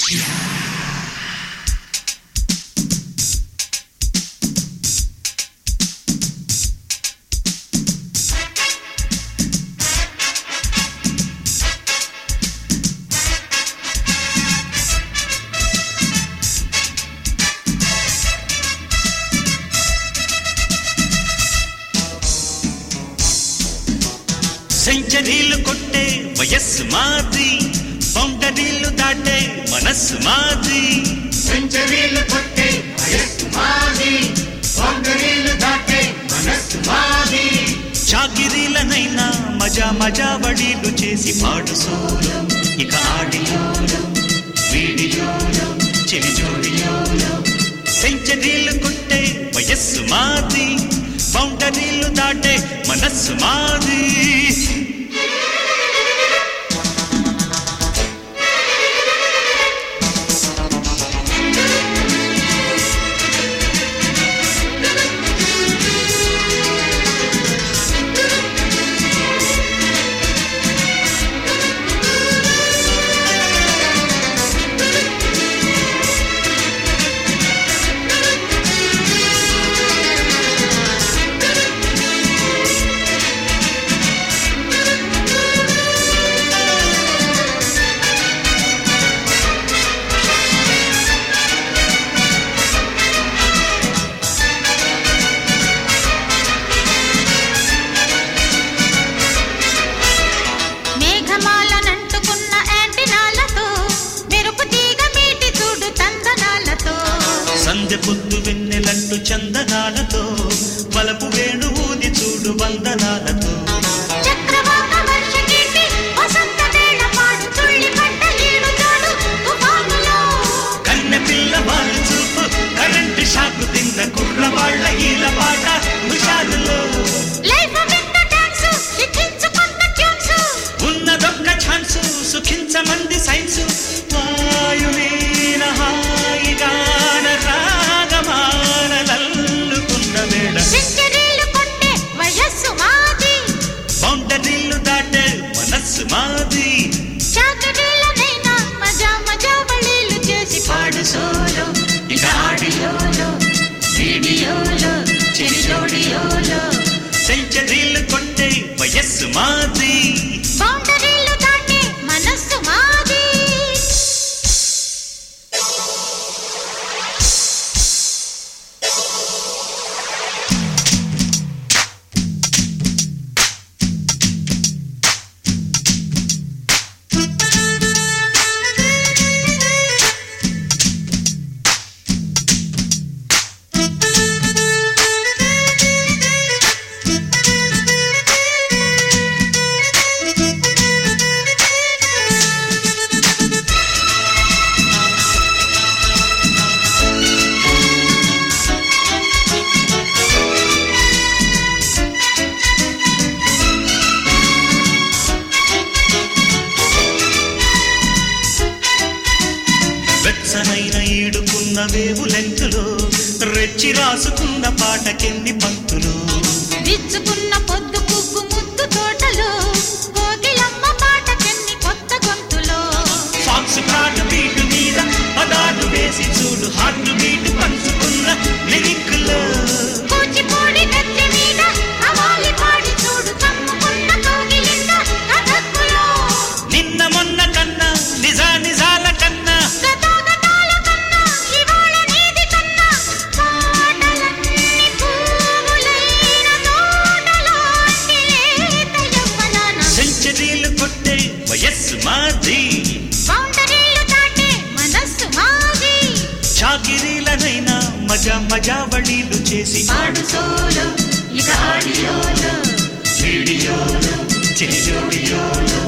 సెంచరీలు కొట్టే వయస్సు మాది బౌండరీలు దాటే మనస్సు మాది సెంచరీలు కొట్టే వయస్సు మాది బౌండరీలు దాటే మనస్సు మాది చాకిరీలనైనా మజా మజా వడీలు చేసి పాడు సోలో ఇక ఆడియోలో వీడియోలో చెవి జోడియోలో సెంచరీలు కొట్టే వయస్సు మాది బౌండరీలు దాటే మనస్సు మాది మేఘమాలనంటుకున్న యాంటినాలతో మెరుపు తీగ మీటి చూడు తందనాలతో సంధ్య పొద్దు వెన్నెలంటు చందనాలతో వలపు వేణు ఊది చూడు వందనాలతో చక్రవాక వర్షగీతి వసంత వేళ పాడు తుళ్ళి పడ్డ ఈడు చాడు తుఫానులో కన్నె పిల్ల వాళ్ళు చూపు కరెంటు షాకు తిన్న కుర్రవాళ్ళ ఈల పాట హుషారులో లైఫ్ విత్ డాన్స్ లిఖించుకున్న ట్యూన్స్ ఉన్నదొక్క ఛాన్సు సుఖించమంది సైన్సు వాయువీన హాయిగాన రాగమానలల్లుకున్న వేళ సెంచరీలు కొట్టే వయస్సు మాది బౌండరీలు దాటే మనస్సు మాది చాకరీలనైనా మజా మజా బళీలు చేసి పాడు సోలో ఇక ఆడియోలో వీడియోలో చెరి జోడియోలో సెంచరీలు కొట్టే వయస్సు మాది బౌండరీలు దాటే మనస్సు మాది వెచ్చనైన ఈడుకున్న వేవు లెంకులో రెచ్చి రాసుకున్న పాటకెన్ని పంక్తులు విచ్చుకున్న పొద్దు పువ్వు ముద్దు తోటలో కోకిలమ్మ పాటకెన్ని కొత్త గొంతులో ఫాక్స్ ప్రాణ బీటు మీద పదాలు వేసి చూడు హార్ట్ బీట్ పంచుకున్న లిరిక్లో కూచిపూడి నెత్తి మీద కవాలి పాడి చూడు కమ్ముకున్న కోగిలింద కథక్కులో నిన్న మొన్న కన్నా నిజా నిజాల కన్నా గతాగతాల కన్నా ఇవాళ నీది కన్నా పాటలన్నీ పువ్వులైన తోటలాంటి లేత యవ్వనాన సెంచరీలు కొట్టే వయస్సు మాది బౌండరీలు దాటే మనస్సు మాది చాకిరీలనైనా మజా మజా వళీలు చేసి పాడు సోలో ఇక ఆడియోలో వీడియోలో చెరి జోడియోలో